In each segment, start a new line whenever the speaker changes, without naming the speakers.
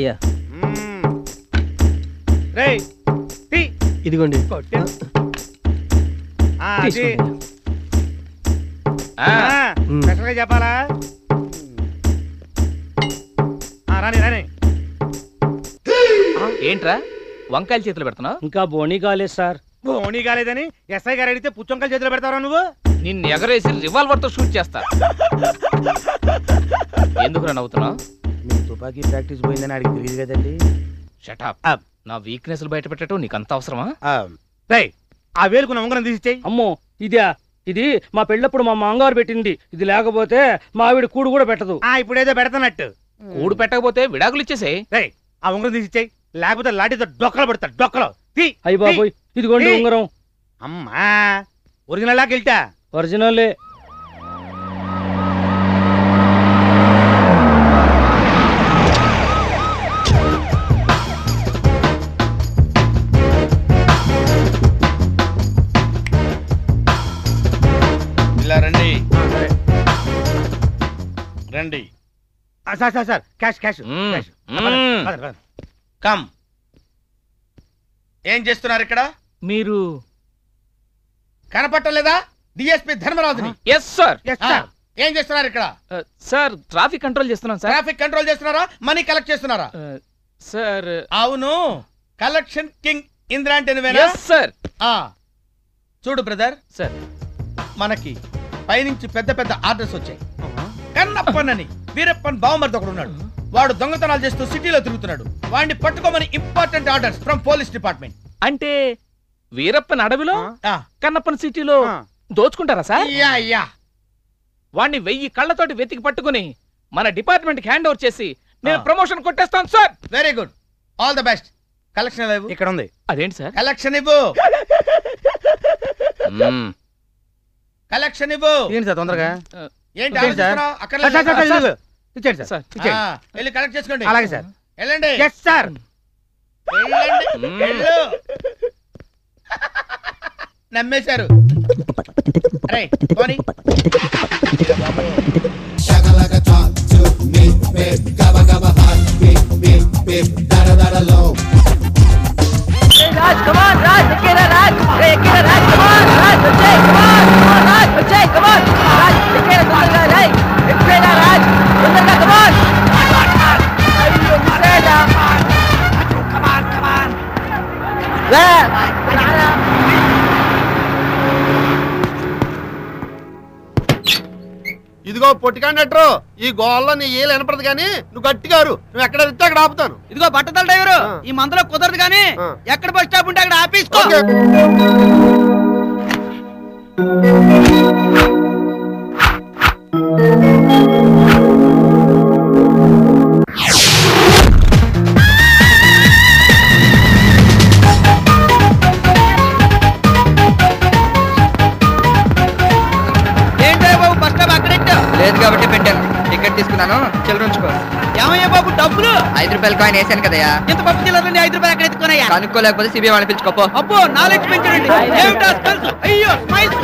అయ్యా
రేయ్ తీ
ఇదిగోండి
కొట్టే. ఆ, అది.
తీసుకోండి
ఆ,
మ్.
స్పెషల్గా చెప్పాలా ఆ, రాని రాని
ఏంట్రా వంకాయల చేతులు పెడుతున్నావు
ఇంకా బోనీ కాలేదు సార్
బోనీ కాలేదని ఎస్ఐ గారు అడిగితే పుచ్చంకలు చేతిలో పెడతారా నువ్వు
నిన్ను ఎగరేసి రివాల్వర్ తో షూట్ చేస్తా ఎందుకురా నవ్వుతున్నావు
మీ తుపాకీ ప్రాక్టీస్ పోయిందని అడిగి తెలియదు కదండి
షటాప్ నా వీక్నెస్ బయట పెట్టడం నీకు అంత అవసరమా
రేయ్ ఆ వేలుకున్న ఉంగరం తీసిచ్చేయి
అమ్మో ఇదా ఇది మా పెళ్ళప్పుడు మా మాంగారు పెట్టింది ఇది లేకపోతే మా ఆవిడ కూడు కూడా పెట్టదు
ఆ ఇప్పుడేదో పెడతానట్టు
కూడు పెట్టకపోతే విడాకులు ఇచ్చేసేయ్
రేయ్ ఆ ఉంగరం తీసిచ్చేయి లేకపోతే లాఠీతో డొక్కలు పడతా డొక్కలు తీ
అయ్యి బాబోయ్ ఇదిగోండి
ఏయ్.
ఉంగరం
అమ్మా ఒరిజినల్ లాగా వెళ్తా
ఒరిజినలే
ఇలా రండి
సరే
రండి
ఆ, sir sir sir cash cash
మ్మ్.
క్యాష్
మ్మ్.
పదండి, పదండి.
కమ్ ఏం చేస్తున్నారు ఇక్కడ
మీరు
కనపట్టలేదా డిఎస్పి ధర్మరాజుని
ఎస్ సార్
Yes,
ఆ,
sir.
ఏం చేస్తున్నారు ఇక్కడ
సార్ ట్రాఫిక్ కంట్రోల్ చేస్తున్నాం సార్
ట్రాఫిక్ కంట్రోల్ చేస్తున్నారా మనీ కలెక్ట్ చేస్తున్నారా
సార్
అవును కలెక్షన్ కింగ్ ఇంద్రా అంటే నువ్వేనా
ఎస్ సార్
ఆ, చూడు బ్రదర్
సార్
మనకి పైనుంచి పెద్ద పెద్ద ఆర్డర్స్ వచ్చాయి కన్నప్పన్ అని వీరప్పన్ బావమరిది ఒకడు ఉన్నాడు వాడు దొంగతనాలు చేస్తూ సిటీలో తిరుగుతున్నాడు వాడిని పట్టుకోమని important orders from police department
అంటే వీరప్పన్ అడవిలో కన్నప్పన్ సిటీలో
ఆ.
దోచుకుంటారా సార్
యా యా
వాడిని వెయ్యి కళ్ళతోటి వెతికి పట్టుకుని మన డిపార్ట్మెంట్ కి హ్యాండ్ ఓవర్ చేసి నేను
ఆ.
ప్రమోషన్ కొట్టేస్తాను sir
very good all the best collection ఇవ్వు
ఇక్కడ ఉంది
అదేంటి సార్
కలెక్షన్ ఇవ్వు కలెక్షన్ ఇవ్వు
ఏంటి సార్ తొందరగా
ఏంటి
ఇచ్చేయండి సార్.
ఆలోచిస్తున్నావ్?
సార్,
అక్కర్లేదు
సార్, సార్,
సార్.
సార్, ఇచ్చేయండి సార్
సార్.
ఇచ్చేయండి
ఆ, వెళ్ళి కలెక్ట్ చేసుకోండి
అలాగే సార్
వెళ్ళండి
ఎస్ సార్
వెళ్ళండి
మ్మ్.
వెళ్ళు. నమ్మేశారు అరే పోనీ
Raj, come on, Raj, take it, Raj. Take it, Raj, come on, Raj, Vijay, come on, come on, Raj, Vijay, come on, Raj, take it, తొందరగా, రేయ్, ఎక్కువేనా, Raj, తొందరగా, come on. అయ్యో, మిస్ అయ్యాడా? రా.
ఇదిగో పొట్టి కండక్టర్ ఈ గోల్లో నీ ఏలు వినపడదు కానీ నువ్వు గట్టిగా అరు. నువ్వు ఎక్కడ వెళ్తే అక్కడ ఆపుతాను
ఇదిగో బట్టతల డ్రైవరు
ఆ.
ఈ మందులో కుదరదు కానీ
ఆ.
ఎక్కడ బస్ స్టాప్ ఉంటే అక్కడ ఆపేసుకో
ఓకే.
ఏంటో బాబు బస్ స్టాప్ అక్కడ
లేదు కాబట్టి పెట్టాను టికెట్ తీసుకున్నాను చిల్లర ఉంచుకో
ఏమయ్యా బాబు డబ్బులు
ఐదు రూపాయలు కాయిన్ వేసాను కదయ్యా
ఇంత పప్పు చిల్లరండి ఐదు రూపాయలు అక్కడ ఎత్తుకున్నాయా
కనుక్కోలేకపోతే సిబిఐ వాళ్ళని పిలుచుకోపో
అబ్బో నాలెడ్జ్ పెంచండి ఏమిటా స్పెల్స్ అయ్యో స్మైల్స్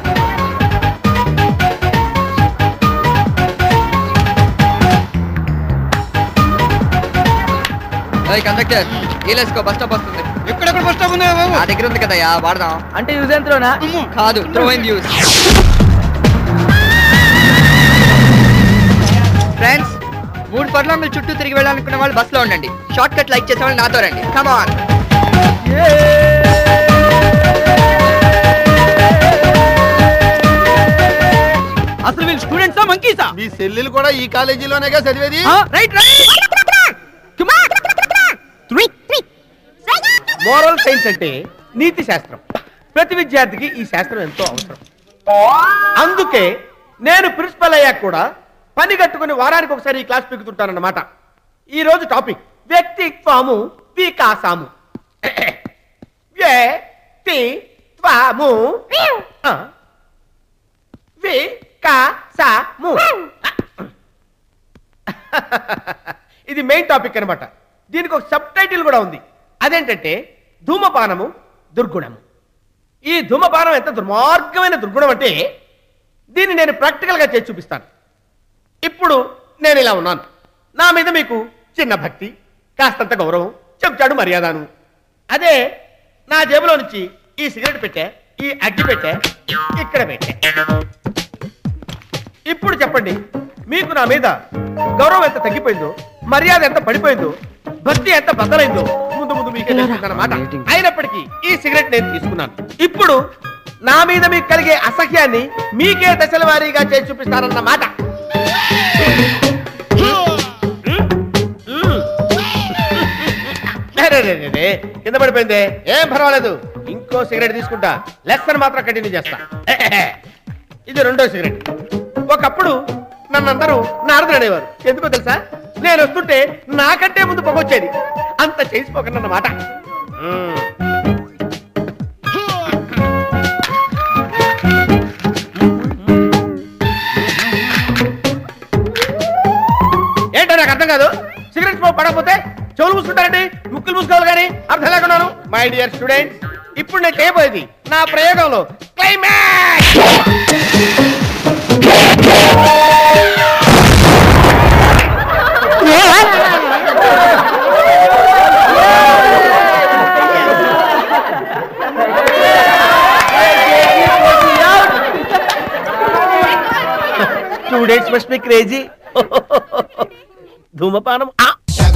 కండక్టర్ వీలేసుకో బస్ స్టాప్ వస్తుంది
ఎక్కడెక్కడ బస్ స్టాప్ ఉందా బాబు
నా దగ్గర ఉంది కదయ్యా వాడదాం
అంటే యూజ్ ఎంత్రోనా
కాదు త్రో ఇన్ యూస్ ఫ్రెండ్స్ మూడు పర్లాంగుల చుట్టూ తిరిగి వెళ్ళాలనుకున్న వాళ్ళు బస్ లో ఉండండి షార్ట్ కట్ లైక్ చేసే వాళ్ళు నాతో రండి కమాన్
అసలు వీళ్ళు స్టూడెంట్సా మంకీసా
మీ చెల్లెలు కూడా ఈ కాలేజీలోనేగా చదివేది
రైట్ రైట్
మోరల్ సైన్స్ అంటే నీతి శాస్త్రం ప్రతి విద్యార్థికి ఈ శాస్త్రం ఎంతో అవసరం అందుకే నేను ప్రిన్సిపల్ అయ్యాక కూడా పని కట్టుకుని వారానికి ఒకసారి ఈ క్లాస్ పీకుతుంటానన్నమాట ఈ రోజు టాపిక్ వ్యక్తిత్వము వికాసము వ్యక్తిత్వము ఆ. వికాసము ఇది మెయిన్ టాపిక్ అన్నమాట దీనికి ఒక సబ్ టైటిల్ కూడా ఉంది అదేంటంటే ధూమపానము దుర్గుణము ఈ ధూమపానం ఎంత దుర్మార్గమైన దుర్గుణం అంటే దీన్ని నేను ప్రాక్టికల్గా చేసి చూపిస్తాను ఇప్పుడు నేను ఇలా ఉన్నాను నా మీద మీకు చిన్న భక్తి కాస్తంత గౌరవం చెంచాడు మర్యాదను అదే నా జేబులో నుంచి ఈ సిగరెట్ పెట్టే ఈ అగ్గి పెట్టే ఇక్కడ పెట్టే ఇప్పుడు చెప్పండి మీకు నా మీద గౌరవం ఎంత తగ్గిపోయిందో మర్యాద ఎంత పడిపోయిందో భక్తి ఎంత బద్దలైందో ముందు ముందు మీకే తెలుస్తుందన్నమాట అయినప్పటికీ ఈ సిగరెట్ నేను తీసుకున్నాను ఇప్పుడు నా మీద మీకు కలిగే అసహ్యాన్ని మీకే దశల వారీగా చేసి చూపిస్తానన్నమాట అరే, రే, రే, రే. కింద పడిపోయింది ఏం పర్వాలేదు ఇంకో సిగరెట్ తీసుకుంటా లెసన్ మాత్రం కంటిన్యూ చేస్తా ఇది రెండో సిగరెట్ ఒకప్పుడు నన్నందరూ నారదుడు అనేవారు ఎందుకో తెలుసా నేను వస్తుంటే నాకంటే ముందు పొగొచ్చేది అంత చేసిపోకనన్నమాట మ్మ్. ఏంటో నాకు అర్థం కాదు సిగరెట్ స్మోక్ పడకపోతే చెవులు మూసుకుంటారండి ముక్కులు మూసుకోవాలి కానీ అర్థం లేకున్నాను మై డియర్ స్టూడెంట్ ఇప్పుడు నేను చేయబోయేది నా ప్రయోగంలో climax students must be crazy ధూమపానం ఆ!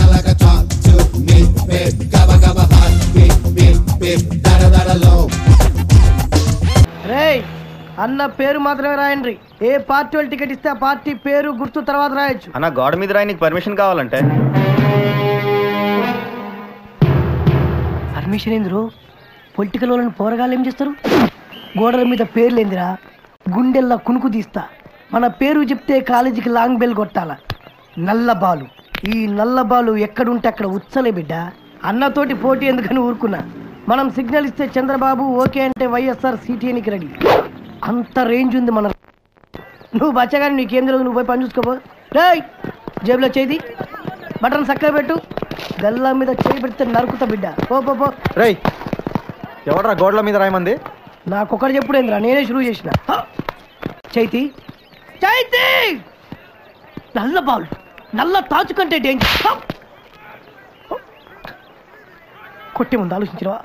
రేయ్ అన్న పేరు మాత్రమే రాయండి ఏ పార్టీ వాళ్ళు టికెట్ ఇస్తే ఆ పార్టీ పేరు గుర్తు తర్వాత రాయొచ్చు
అన్న గోడ మీద రాయి నీకు పర్మిషన్ కావాలంటే
పర్మిషన్ ఏందిరు పొలిటికల్ వాళ్ళని పోరగాళ్ళు ఏం చేస్తారు గోడల మీద పేర్లు ఏందిరా గుండెల్లా కునుకు తీస్తా మన పేరు చెప్తే కాలేజీకి లాంగ్ బెల్ కొట్టాల నల్ల బాలు ఈ నల్ల బాలు ఎక్కడుంటే అక్కడ ఉచ్చలే బిడ్డ అన్నతోటి పోటీ ఎందుకని ఊరుకున్నా మనం సిగ్నల్ ఇస్తే చంద్రబాబు ఓకే అంటే వైఎస్ఆర్ సిటీఎనికి రెడీ అంత రేంజ్ ఉంది మన నువ్వు బచ్చగాని నీకేం తెలియదు నువ్వు పోయి పని చూసుకోపో రేయ్ జేబులో చేది బటన్ చక్కగా పెట్టు గల్లా మీద చేయి పెడితే నరుకుతా బిడ్డ పో పో పో
రేయ్ ఎవడరా గోడల మీద రాయమంది
నాకొకటి చెప్పుడేంద్రా నేనే షురూ చేసిన హ! చైతి చైతి నల్ల బాల్ నల్ల తాచు కంటే డేంజర్ హ! హ! కొట్టే ముందు ఆలోచించరా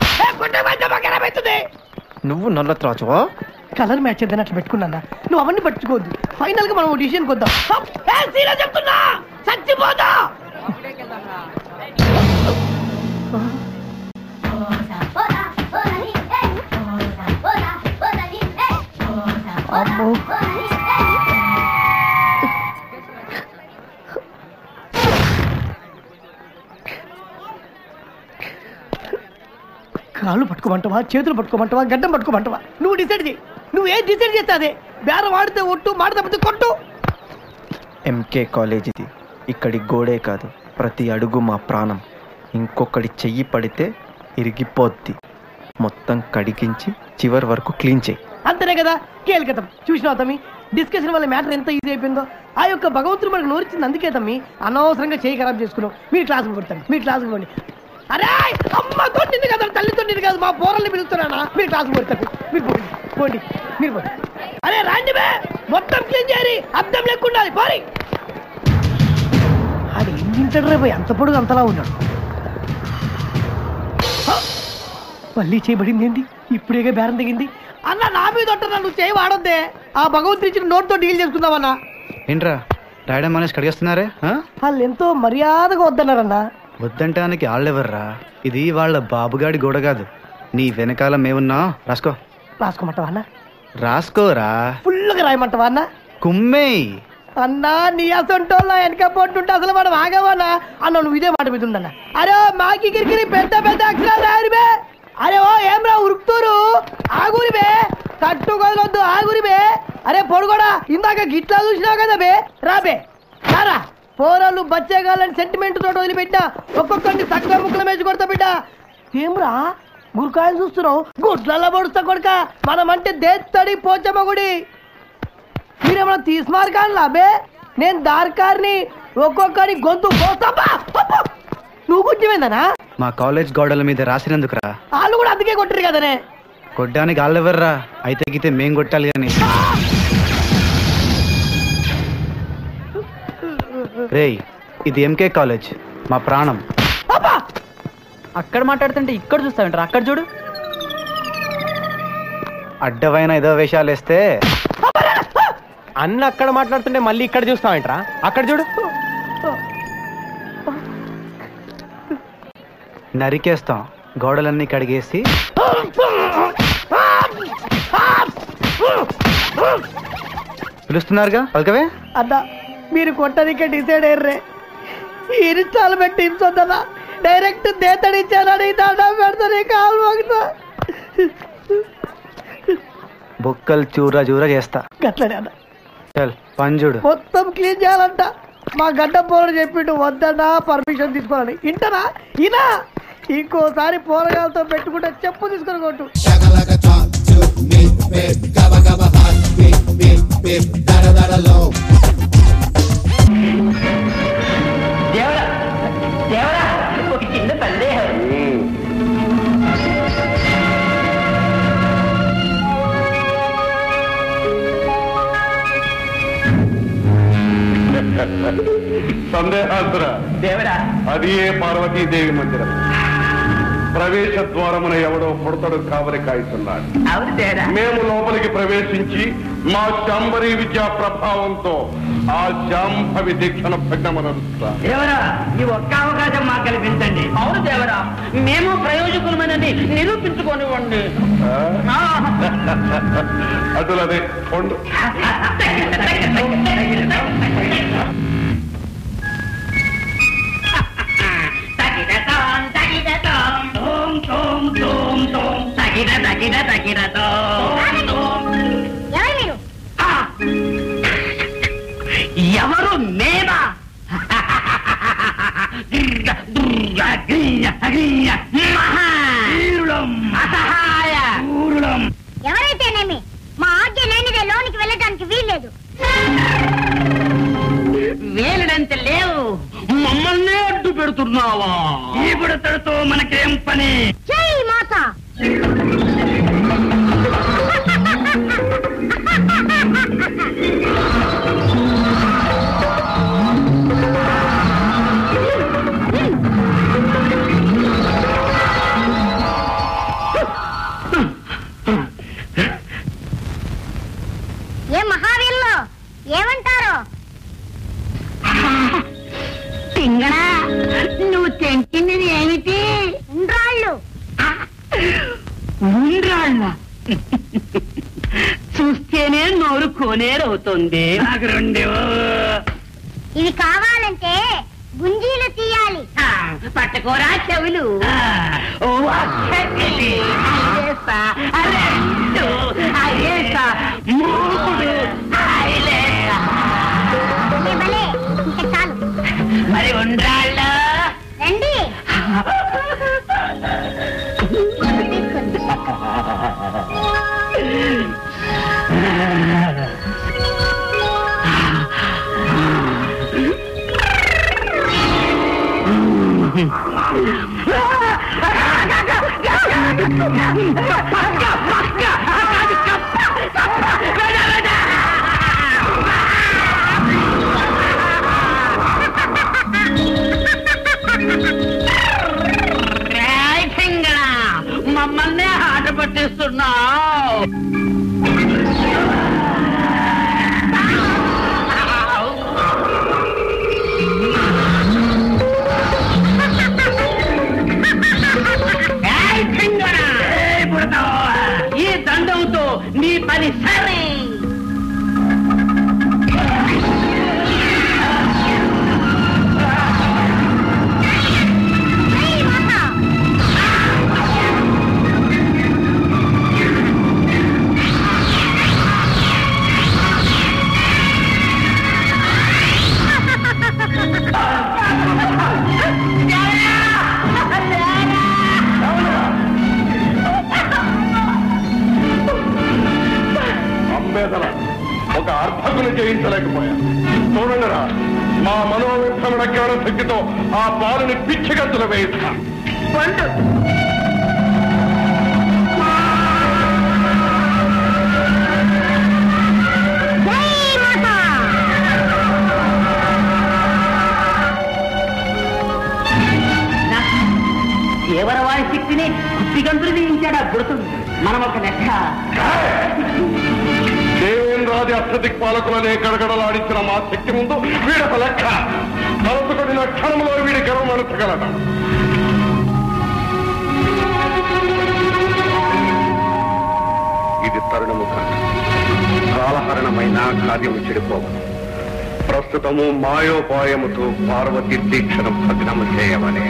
నువ్వు నల్ల త్రాచువా
కలర్ మ్యాచ్ ఏదైనా అట్లా పెట్టుకున్నా నువ్వు అవన్నీ పట్టుకోవద్దు ఫైనల్ గా మనం డిసిషన్ కొద్దాం హ! ఏ, సీరియస్ చెప్తున్నా చచ్చిపోతా అమ్మో కాళ్ళు పట్టుకోమంటావా చేతులు పట్టుకోమంటావా గడ్డం పట్టుకోమంటావా నువ్వు డిసైడ్ చేయి నువ్వు ఏం డిసైడ్ చేస్తే అదే బేరం ఆడితే ఒట్టు మాట తప్పితే కొట్టు
ఎంకే కాలేజ్ ఇది ఇక్కడి గోడే కాదు ప్రతి అడుగు మా ప్రాణం ఇంకొకటి చెయ్యి పడితే ఇరిగిపోద్ది మొత్తం కడిగించి చివరి వరకు క్లీన్ చేయి
అంతనే కదా కీలకతం చూసినావు తమ్మి డిస్కషన్ వల్ల మ్యాటర్ ఎంత ఈజీ అయిపోయిందో ఆ యొక్క భగవంతుడు మనకు నోరిచ్చింది అందుకే తమ్మి అనవసరంగా చేయి ఖరాబ్ చేసుకున్నావు మీరు క్లాసుకు కొడతాను మీరు క్లాసుకు పోండి అరే అమ్మ తొండింది కదా తల్లి తొండింది కాదు మా పోరల్ని పిలుస్తున్నానా మీరు క్లాసుకు కొడతారు మీరు పోండి పోండి మీరు పోండి అరే రాండి బే మొత్తం క్లీన్ చేయాలి అర్థం లేకుండా పోరి ఆడు ఏం తింటాడు రేపు ఎంత పొడుగు అంతలా ఉన్నాడు హ! మళ్ళీ చేయబడింది ఏంటి ఇప్పుడేగా బేరం తెగింది అన్న నా మీద ఉంటున్నా నువ్వు చేయి వాడొద్దే ఆ భగవంతుడి ఇచ్చిన నోట్తో డీల్ చేసుకుందామన్నా
ఏంట్రా రాయడం అనేసి కడిగేస్తున్నారే ఆ?
వాళ్ళు ఎంతో మర్యాదగా వద్దన్నారన్నా
వద్దంటానికి వాళ్ళెవర్రా ఇది వాళ్ళ బాబుగాడి గోడ కాదు నీ వెనకాల మేమున్నా రాసుకో
రాసుకోమంటావా అన్న
రాసుకోరా
ఫుల్గా రాయమంటావా అన్న
కుమ్మేయ్
అన్నా నీ అసంటోళ్ళ వెనక పోతుంటే అసలు మనం ఆగవన్నా అన్న నువ్వు ఇదే మాట మీద ఉండన్న అరే మాకి కిరికిరి పెద్ద పెద్ద అక్షరాలు రాయరు బే అరే ఓ ఏం రా ఉరుకుతూరు ఆగురి బే కట్టు కదలొద్దు ఆగురి బే అరే పొడుగోడా ఇందాక గిట్లా చూసినావు కదా బే రా బే రారా పోరాళ్ళు బచ్చేగాలని సెంటిమెంట్ తోటి వదిలిపెట్టా ఒక్కొక్కరిని తక్కువ ముక్కలు మేచి కొడతా బిడ్డ ఏమ్రా గురికాయలు చూస్తున్నావు గుడ్లలో పొడుస్తా కొడుక మనం అంటే దేత్తడి పోచమ్మ గుడి మీరేమన్నా తీసుమారు కానీ లాబే నేను దారికారిని ఒక్కొక్కరి గొంతు కోస్తాపా నువ్వు కొంచెమేందనా
మా కాలేజ్ గోడల మీద రాసినందుకురా
వాళ్ళు కూడా అందుకే కొట్టరు కదనే
కొట్టడానికి వాళ్ళెవర్రా అయితే గితే మేం కొట్టాలి కానీ రేయ్ ఇది ఎంకే కాలేజ్ మా ప్రాణం
అక్కడ మాట్లాడుతుంటే ఇక్కడ చూస్తావేంట్రా అక్కడ చూడు
అడ్డమైన ఏదో వేషాలు వేస్తే
అన్న అక్కడ మాట్లాడుతుంటే మళ్ళీ ఇక్కడ చూస్తావేంట్రా అక్కడ చూడు
నరికేస్తాం గోడలన్నీ కడిగేసి పిలుస్తున్నారుగా పలకవే
అన్న మీరు కొట్టడానికి డిసైడ్ అయ్యర్రే ఇన్స్టాల్మెంట్ ఇన్సొద్దనా డైరెక్ట్ దేతడిచ్చానని దండం పెడతానే కాలు మోగుతా
బొక్కలు చూర చూర చేస్తా
గట్లనే అన్న
చల్ పంజుడు
మొత్తం క్లీన్ చేయాలంట మా గడ్డ పోరడు చెప్పిండు వద్దన్నా పర్మిషన్ తీసుకోవాలని ఇంటనా ఇనా ఇంకోసారి పోరగాలతో పెట్టుకుంటే చెప్పు తీసుకొని కొట్టు దేవుడా దేవుడా ఒక చిన్న సందేహం
సందేహాసుర
దేవుడా
అది ఏ పార్వతీదేవి మందిరం ప్రవేశ ద్వారమున ఎవడో పుడతడు కావలి కాయిస్తున్నాడు
అవును దేవుడా
మేము లోపలికి ప్రవేశించి మా శాంబరీ విద్యా ప్రభావంతో ఆ శాంభవి దీక్షణ భగ్నమనరుస్తా
దేవరా ఈ ఒక్క అవకాశం మాకు కల్పించండి అవును దేవరా మేము ప్రయోజకులమని నిరూపించుకోనివ్వండి
అటులదే పొండు
ఎవరు మేమా
ఎవరైతేనేమి మా ఆజ్ఞ లేనిదే లోనికి వెళ్ళడానికి వీల్లేదు
వేలుడంత లేవు మమ్మల్ని అడ్డు పెడుతున్నావా ఈ బుడతడితో మనకేం పని
జై మాత ఏ మహావీరులు ఏమంటారు
పింగళా నువ్వు తెంచినది ఏమిటి
ఉండ్రాళ్ళు
ఉండ్రాళ్ళ చూస్తేనే నోరు కోనేరవుతుంది నాకు రెండు
ఇవి కావాలంటే గుంజీలు తీయాలి
పట్టుకోరా చెవులు ఒక్కటి, ఐదేస్తా, రెండు, ఐదేస్తా, మూడు, ఐదేస్తా.
భలే భలే ఇంకా చాలు
మరి ఉండ్రాళ్ళు
రండి
రాయ్ పింగళా మమ్మల్ని ఆట పట్టిస్తున్నావు ఏయ్ పింగళా! ఏయ్ బుడతవా! ఈ దండంతో నీ పని సరే
జై మాత
అంబేదల ఒక అర్భకుని జయించలేకపోయా చూడండిరా మా మనోవిధముల జ్ఞాన శక్తితో ఆ బాలుని పిచ్చిగత్తులు వేయిస్తా
జై మాత
దేవ మనం ఒక లెక్క
దేవేంద్రాది అష్టదిక్పాలకులనే గడగడలాడించిన మా శక్తి ముందు వీడొక లెక్క తలుచుకొడిన క్షణంలో వీడి గర్వం అణచగలట ఇది తరుణము కాదు కాలహరణమైన కార్యము చెడిపోవు ప్రస్తుతము మాయోపాయముతో పార్వతి దీక్షను భగ్నము చేయవలే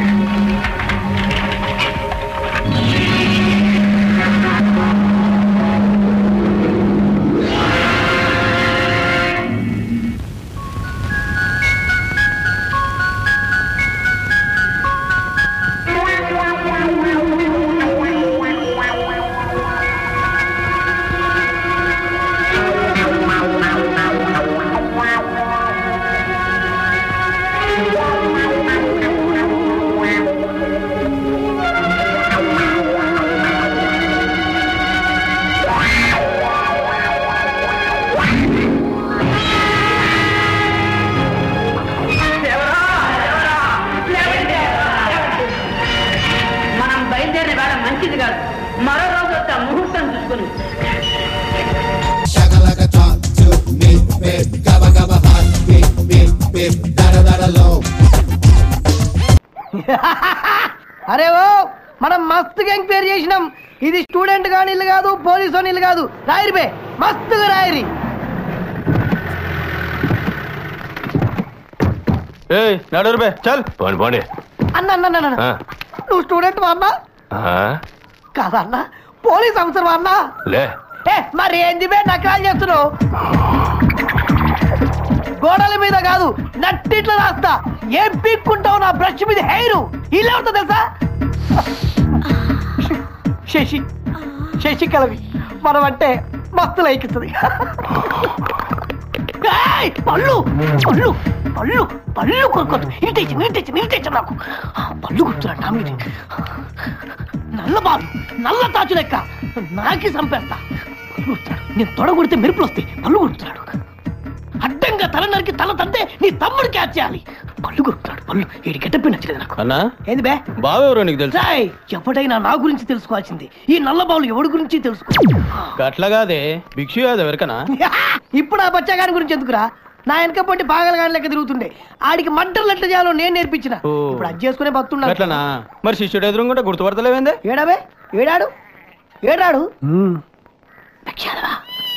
మనం బయలుదేరిన వేళ మంచిది కాదు మరో రోజు వస్తే ఆ ముహూర్తం చూసుకుని
అరే ఓ మనం మస్తుగా ఎంక్వైరీ చేసినాం ఇది స్టూడెంట్ గాని ఇల్లు కాదు పోలీసు అని ఇల్లు కాదు రాయిరి బే మస్తుగా రాయిరి
ఏయ్ నడురు బే చల్
పోండి పోండి
అన్న అన్న అన్న, అన్న
ఆ,
నువ్వు స్టూడెంట్ అన్నా
ఆ,
కాదన్నా పోలీస్ ఆఫీసర్ అన్నా
లే
ఏ మరి ఏంది బే నకరాలు చేస్తున్నావు గోడల మీద కాదు నట్టిట్లో రాస్తా ఏం పీక్కుంటావు నా బ్రష్ మీద హెయిర్ ఇలా ఉంటుంది తెలుసా శశి శశి కలవి మనం అంటే మస్తు లైకిస్తుంది ఏయ్, పళ్ళు పళ్ళు పళ్ళు పళ్ళు కొనుక్కోదు ఇరిటేషన్ ఇరిటేషన్ ఇరిటేషన్ నాకు ఆ, పళ్ళు గుర్తురా నా మీద నల్ల బాలు నల్ల తాచు లెక్క నాకి చంపేస్తా పళ్ళు గుర్తున్నాడు నేను తొడ కొడితే మెరుపులు వస్తాయి పళ్ళు గుర్తున్నాడు అడ్డంగా తల నరికి తల తంతే నీ తమ్ముడు క్యాచ్ చేయాలి పళ్ళు కొరుకుతాడు పళ్ళు ఏడు గెటప్పి నచ్చలేదు నాకు
అన్నా
ఏంది బే
బావెవరో నీకు తెలుసు
రాయ్ ఎప్పటైనా నా గురించి తెలుసుకోవాల్సింది ఈ నల్ల బావులు ఎవడి గురించి తెలుసుకో
గట్లగాదే భిక్షు యాదవ్ ఎవరికనా
ఇప్పుడు ఆ బచ్చగాని గురించి ఎందుకురా నా వెనక పొట్టి పాగలగాని లెక్క తిరుగుతుండే ఆడికి మంటలు ఎట్లా చేయాలో నేను నేర్పించిన
ఓ.
ఇప్పుడు అది చేసుకునే బతున్నా
గట్లనా మరి శిష్యుడు ఎదురుకుంటే గుర్తుపడతలేవేందే
ఏడాబే ఏడాడు ఏడాడు లక్ష్యాలవా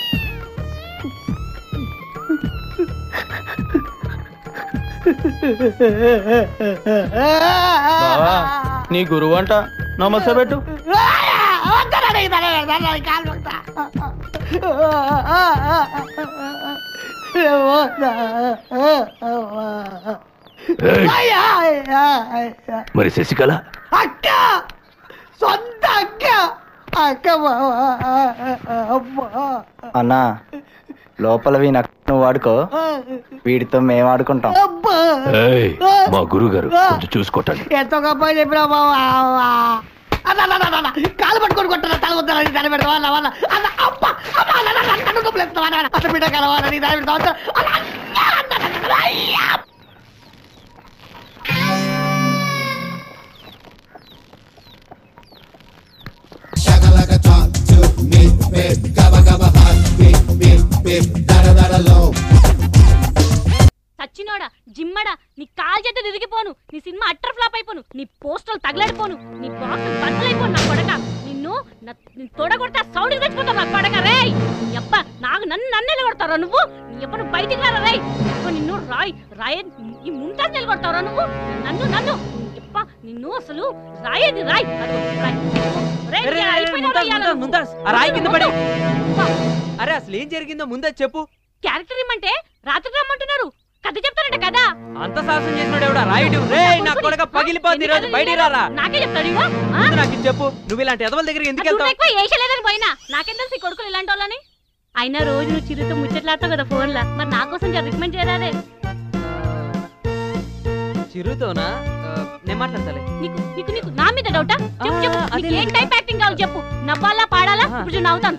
బావా నీ గురువు అంట నమస్తే పెట్టు
మరి శశికళ
అక్క సొంత అక్క అక్క అమ్మా
అన్నా లోపల వీణ నువ్వు వాడుకో వీడితో మేము ఆడుకుంటాం
అబ్బా
ఏయ్, మా గురువు గారు కొంచెం చూసుకోటండి
ఎంతో గొప్ప చెప్పినా బావా అన్న అన్న, అన్న, అన్న, కాలు పట్టుకొని కొట్టాల తల వద్దాలని దాని పెడతావా అన్న అన్న అన్న అప్ప అమ్మ అన్న అన్న, అన్న, నన్ను నొప్పులు ఎత్తావా అన్న అన్న బిడ్డ కలవాలని దాని పెడతావా అన్న, అన్న, అన్న, అన్న, అన్న, అన్న, అయ్యా
సచ్చినోడా జిమ్మడా నీ కాలు చేత తిరిగిపోను నీ సినిమా అట్టర్ ఫ్లాప్ అయిపోను నీ పోస్టర్లు తగలడిపోను నీ బాక్స్ బద్దలైపోను నా కొడక నిన్ను నా- నీ తొడగొడితే సౌండ్ తెచ్చిపోతావు నా కొడక రేయ్ నీ అబ్బ నాకు నన్ను నన్ను నిలగొడతారా నువ్వు నీ అబ్బ నువ్వు బయటికి రారా రేయ్ అబ్బ నిన్ను రాయ్ రాయే ఈ ముంతాజ్ నిలగొడతారా నువ్వు నన్ను నన్ను నీ అబ్బ నిన్ను అసలు రాయేది రాయ్ అదిగో, రాయ్ రేయ్,
అరే,
నీ
అరే,
అయిపోయిన
ముంతాజ్,
రాయాలి
ముంతాజ్,
నువ్వు.
ముంతాజ్, ఆ రాయి కింద పడే.
అబ్బా,
అరే అసలు ఏం జరిగిందో ముందే చెప్పు
క్యారెక్టర్ ఇమ్మంటే రాత్రి రమ్మంటున్నారు కథ చెప్తారంట కదా
అంత సాహసం చేసినాడు ఎవడా రాయుడు రే నా కొడక పగిలిపోతుంది ఈ రోజు బయటికి రారా
నాకే చెప్తాడు ఇవో
ముందు నాకు ఇది చెప్పు నువ్వు ఇలాంటి ఎదవల దగ్గర ఎందుకు వెళ్తావు
ఎక్కువ వేసలేదని పోయినా నాకేం తెలుసు ఈ కొడుకులు ఇలాంటి వాళ్ళని అయినా రోజు నువ్వు చిరుతో ముచ్చట్లాడతావు కదా ఫోన్ లా మరి నా కోసం రికమెండ్ చేయరాదే
చిరుతోనా ఆ, నేను మాట్లాడతాలే
నీకు నీకు నీకు నా మీద డౌటా చెప్పు చెప్పు
అదే
నీకు ఏం టైప్ యాక్టింగ్ కావాలి చెప్పు నవ్వాలా పాడాలా ఇప్పుడు చూడు నవ్వుతాను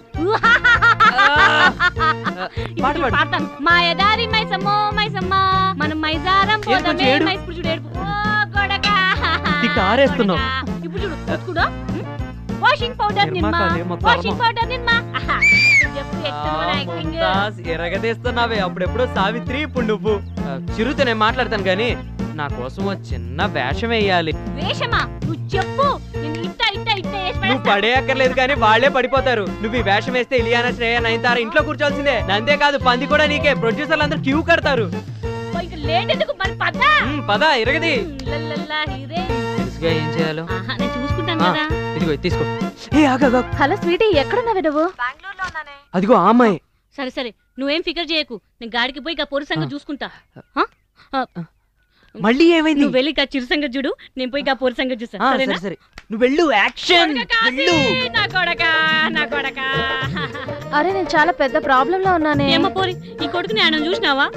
ఇప్పుడు చూడు పాడతాను మాయదారి మైసమ్మో మైసమ్మ మనం మైజారం
ఏడుపు
పోదామే
వచ్చి ఏడు.
మైస్ ఇప్పుడు చూడు ఏడుపు ఓ కొడకా
తిక్క ఆరేస్తున్నావు.
ఇప్పుడు చూడు ఒత్తుకుడా వాషింగ్ పౌడర్
నిర్మా
నిమ్మ
కాదే, మొత్తం
వాషింగ్
అమ్మ.
పౌడర్ నిమ్మ ఆహా. చెప్పు ఎత్తున యాక్టింగ్
ఎరగదీస్తున్నావే అప్పుడెప్పుడు సావిత్రి ఇప్పుడు నువ్వు ఆ, చిరుతో నేను మాట్లాడతాను కానీ నా కోసం ఓ చిన్న వేషం వేయాలి
వేషమా నువ్వు చెప్పు నేను ఇట్ట ఇట్ట ఇట్ట వేసి
నువ్వు
పడేస్తా.
పడేయక్కర్లేదు కానీ వాళ్ళే పడిపోతారు నువ్వు ఈ వేషం వేస్తే ఇలియానా శ్రేయ నయనతార ఇంట్లో కూర్చోవాల్సిందే అంతేకాదు పంది కూడా నీకే ప్రొడ్యూసర్లు అందరూ క్యూ కడతారు
ఓ, ఇంక లేట్ ఎందుకు మరి పద
ఉమ్, పద ఇరగది
లల్లల్లా హీరే
తెలుసుగా ఏం చేయాలో
ఆహా, నేను చూసుకుంటాను
ఆ,
కదా
ఇదిగో ఇది తీసుకో ఏ ఆగా
హలో స్వీటీ ఎక్కడున్నావు నువ్వు
అదిగో ఆ అమ్మాయి
సరే సరే నువ్వేం ఫికర్ చేయకు నేను గాడికి పోయి ఇక పొరి సంగతి చూసుకుంటా ఆ? ఆ.
మళ్ళీ ఏమైంది
నువ్వు వెళ్ళి ఇక చిరు సంగతి చూడు నేను పోయి ఇక పొరి సంగతి చూసా
ఆ,
సరేనా
సరే సరే నువ్వు వెళ్ళు యాక్షన్ వెళ్ళు
నా కొడక నా కొడక
అరే నేను చాలా పెద్ద ప్రాబ్లం లో ఉన్నానే
ఏమో పోరి ఈ కొడుకుని ఆయన చూసినావా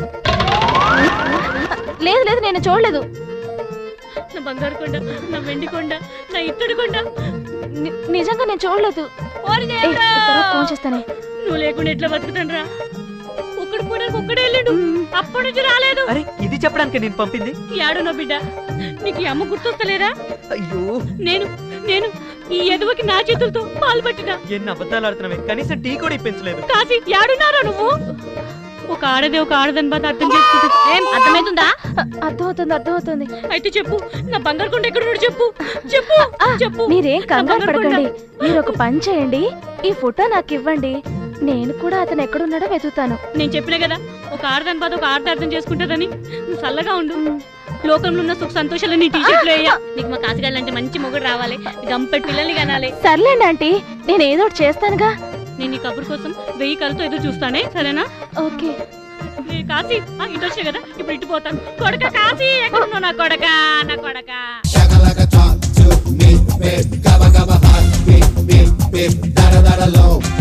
లేదు లేదు నేను చూడలేదు
నా బంగారు కొండ నా వెండి కొండ నా ఇత్తడి కొండ
ని- నిజంగా నేను చూడలేదు
ఓరి
ఏ,
దేవుడా!
తర్వాత ఫోన్ చేస్తానే
నువ్వు లేకుండా ఎట్లా బతుకుతాను ఒక్కడు కూడా ఒక్కడే వెళ్ళాడు అప్పటి నుంచి రాలేదు
అరే ఇది చెప్పడానికి నేను పంపింది
యాడు నా బిడ్డ నీకు ఈ అమ్మ గుర్తొస్తలేదా
అయ్యో
నేను నేను ఈ ఎదువకి నా చేతులతో పాలు పట్టినా
ఎన్ని అబద్ధాలు ఆడుతున్నావే కనీసం టీ కూడా ఇప్పించలేదు
కాసి యాడున్నారా నువ్వు ఒక ఆడదే ఒక ఆడదని బాధ అర్థం చేసుకుంటుంది ఏం అర్థమవుతుందా
అర్థమవుతుంది అర్థమవుతుంది
అయితే చెప్పు నా బంగారు కొండ ఎక్కడ ఉన్నాడు చెప్పు చెప్పు చెప్పు
మీరేం
నా
కంగారు
బంగారు కొండ.
పడకండి మీరు ఒక పని చేయండి ఈ ఫోటో నాకు ఇవ్వండి నేను కూడా అతను ఎక్కడున్నాడో వెతుకుతాను
నేను చెప్పిన కదా ఒక ఆడదాని బాధ ఒక ఆడత అర్థం చేసుకుంటుందని నువ్వు చల్లగా ఉండు లోకంలో ఉన్న సుఖ సంతోషాలు నీ టీ షర్ట్లో వేయ నీకు మా కాసిగాలంటే మంచి మొగుడు రావాలి గంపెట్టి పిల్లల్ని కనాలి
సర్లేండి ఆంటీ నేను ఏదో ఒకటి చేస్తానుగా
నేను ఈ కబుర్ కోసం వెయ్యి కలతో ఎదురు చూస్తానే సరేనా
ఓకే
ఏ కాశీ ఆ, ఇటు వచ్చే కదా ఇప్పుడు ఇటు పోతాను కొడక కాశీ ఎక్కడున్నావు నా కొడక నా కొడక
Gabba gabba hot, beep beep beep, da da da da low.